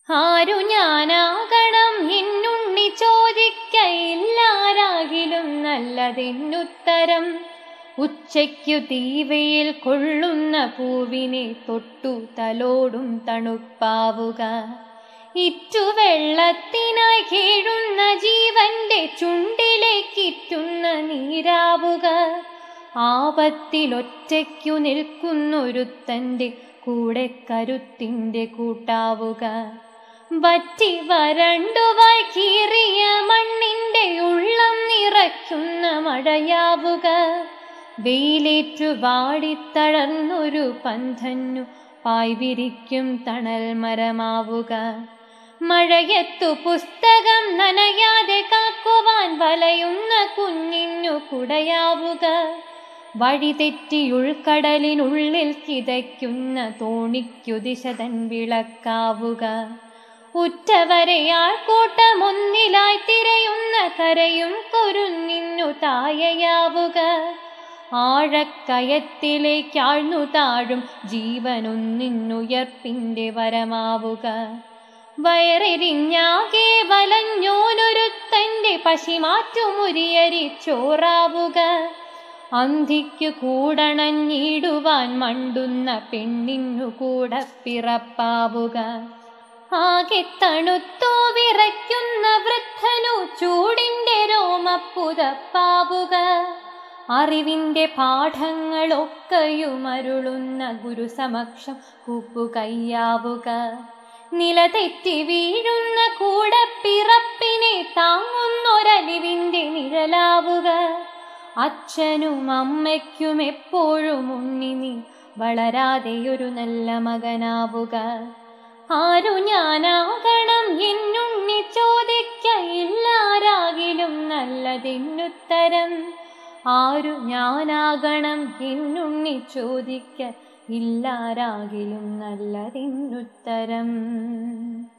ആരു ഞാനാകണം എന്നുണ്ണി ചോദിക്കയില്ലാരാകിലും നല്ലതെന്നുത്തരം ഉച്ചയ്ക്കു തീവയിൽ കൊള്ളുന്ന പൂവിനെ തൊട്ടു തലോടും തണുപ്പാവുക ഇറ്റുവെള്ളത്തിനായി കീഴുന്ന ജീവന്റെ ചുണ്ടിലേക്കിറ്റുന്ന നീരാവുക ആപത്തിലൊറ്റയ്ക്കു നിൽക്കുന്നൊരുത്തന്റെ കൂടെ കരുത്തിന്റെ കൂട്ടാവുക വറ്റി വരണ്ടുവായി കീറിയ മണ്ണിന്റെ ഉള്ളം നിറയ്ക്കുന്ന മഴയാവുക വെയിലേറ്റു വാടിത്തളർന്നൊരു പന്തന്നു പായ്വിരിക്കും തണൽ മരമാവുക മഴയത്തു പുസ്തകം നനയാതെ കാക്കുവാൻ വലയുന്ന കുഞ്ഞിനു കുടയാവുക വഴിതെറ്റി ഉൾക്കടലിനുള്ളിൽ കിതയ്ക്കുന്ന തോണിക്കു ദിശതൻ വിളക്കാവുക ഉറ്റവരെയാൾ കൂട്ടമൊന്നിലായി തിരയുന്ന കരയും കൊരുന്നിന്നു തായയാവുക ആഴക്കയത്തിലേക്കാഴ്ന്നു താഴും ജീവനൊന്നിന്നുയർപ്പിന്റെ വരമാവുക വയറെരിഞ്ഞാകെ വലഞ്ഞോനൊരുത്തന്റെ പശിമാറ്റുമുരിയരി ചോറാവുക അന്ധിക്കു കൂടണഞ്ഞിടുവാൻ മണ്ടുന്ന പെണ്ണിനു കൂടെ പിറപ്പാവുക ആകെ തണുത്തോ വിറയ്ക്കുന്ന വൃദ്ധനു ചൂടിന്റെ രോമപ്പുതപ്പാവുക അറിവിന്റെ പാഠങ്ങളൊക്കെയുമരുളുന്ന ഗുരുസമക്ഷം കൂപ്പുകയ്യാവുക നിലതെറ്റി വീഴുന്ന കൂടെ പിറപ്പിനെ താങ്ങുന്നൊരലിവിന്റെ നിഴലാവുക അച്ഛനും അമ്മയ്ക്കും എപ്പോഴും ഉണ്ണി നീ വളരാതെയൊരു നല്ല മകനാവുക ആരു ഞാനാകണം എന്നുണ്ണി ചോദിക്കയില്ലാരാകിലും നല്ലതെന്നുത്തരം ആരു ഞാനാകണം എന്നുണ്ണി ചോദിക്ക ഇല്ലാരാകിലും നല്ലതെന്നുത്തരം